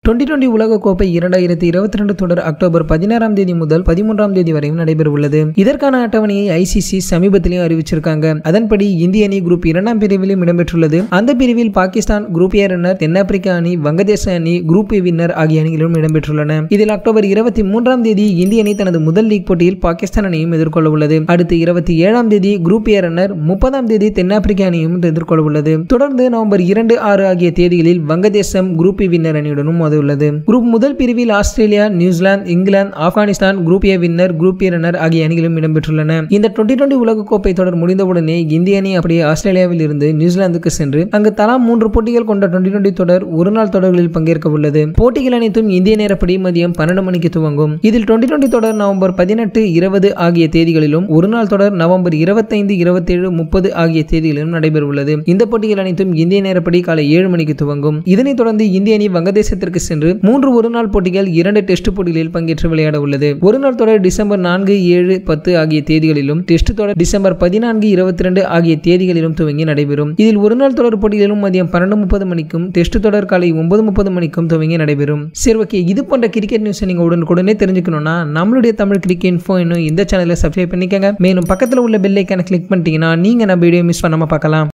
twenty twenty உலகக்கோப்பை இரண்டாயிரத்தி இருபத்தி ரெண்டு தொடர் அக்டோபர் பதினாறாம் தேதி முதல் பதிமூன்றாம் தேதி வரையும் நடைபெற உள்ளது இதற்கான அட்டவணையை ஐசிசி சமீபத்திலையும் அறிவிச்சிருக்காங்க அதன்படி இந்திய அணி குரூப் இரண்டாம் பிரிவிலும் இடம்பெற்றுள்ளது அந்த பிரிவில் பாகிஸ்தான் குரூப் ஏ ரன்னர் தென்னாப்பிரிக்கா அணி வங்கதேச அணி குரூப் ஏ வின்னர் ஆகிய அணிகளும் இடம்பெற்றுள்ளன இதில் அக்டோபர் இருபத்தி மூன்றாம் தேதி இந்திய அணி தனது முதல் லீக் போட்டியில் பாகிஸ்தான் அணியும் எதிர்கொள்ள உள்ளது அடுத்து இருபத்தி ஏழாம் தேதி குரூப் ஏ ரன்னர் முப்பதாம் தேதி தென்னாப்பிரிக்க அணியும் எதிர்கொள்ள உள்ளது தொடர்ந்து நவம்பர் இரண்டு ஆறு ஆகிய தேதிகளில் வங்கதேசம் குரூப் ஏ வின்னர் அணியுடனும் மோத உள்ளது குரூப் முதல் பிரிவில் Australia New Zealand England Afghanistan group A winner group A runner ஆகிய அணிகளும் இடம்பெற்றுள்ளன இந்த டுவெண்டி டுவெண்டி உலகக்கோப்பை தொடர் முடிந்தவுடனே இந்திய அணி அப்படியே ஆஸ்திரேலியாவில் இருந்து நியூசிலாந்துக்கு சென்று அங்கு தலா மூன்று போட்டிகள் கொண்ட டுவெண்டி டுவெண்டி தொடர் ஒரு நாள் தொடர்களில் பங்கேற்க உள்ளது போட்டிகள் அனைத்தும் இந்திய நேரப்படி மதியம் பன்னெண்டு மணிக்கு துவங்கும் இதில் டுவெண்டி டுவெண்டி தொடர் நவம்பர் பதினெட்டு இருபது ஆகிய தேதிகளிலும் ஒரு நாள் தொடர் நவம்பர் இருபத்தைந்து இருபத்தேழு முப்பது ஆகிய தேதிகளிலும் நடைபெற உள்ளது இந்த போட்டிகள் அனைத்தும் இந்திய நேரப்படி காலை ஏழு மணிக்கு துவங்கும் இதனைத் தொடர்ந்து இந்திய அணி வங்கதேசத்திற்கு சென்று மூன்று ஒரு நாள் போட்டிகள் இரண்டு டெஸ்ட் போட்டிகளில் பங்கேற்று விளையாட உள்ளது ஒரு நாள் தொடர் டிசம்பர் நான்கு ஏழு பத்து ஆகிய தேதிகளிலும் டெஸ்ட் தொடர் டிசம்பர் பதினான்கு இருபத்தி ரெண்டு ஆகிய தேதிகளிலும் துவங்கி நடைபெறும் இதில் ஒரு நாள் தொடர் போட்டிகளிலும் மதியம் பன்னெண்டு முப்பது மணிக்கும் டெஸ்ட் தொடர் காலை ஒன்பது முப்பது மணிக்கும் துவங்கி நடைபெறும் சரி ஓகே இது போன்ற கிரிக்கெட் நியூஸ் நீங்க உடனுக்குடனே தெரிஞ்சுக்கணும்னா நம்மளுடைய தமிழ் கிரிக்கெட் இன்ஃபோ இன்னும் இந்த சேனலை சப்ஸ்கிரைப் பண்ணிக்கங்க மேலும் பக்கத்தில் உள்ள பெல் ஐக்கான கிளிக் பண்ணிட்டீங்கன்னா நீங்க நம்ம வீடியோ மிஸ் பண்ணாம பார்க்கலாம்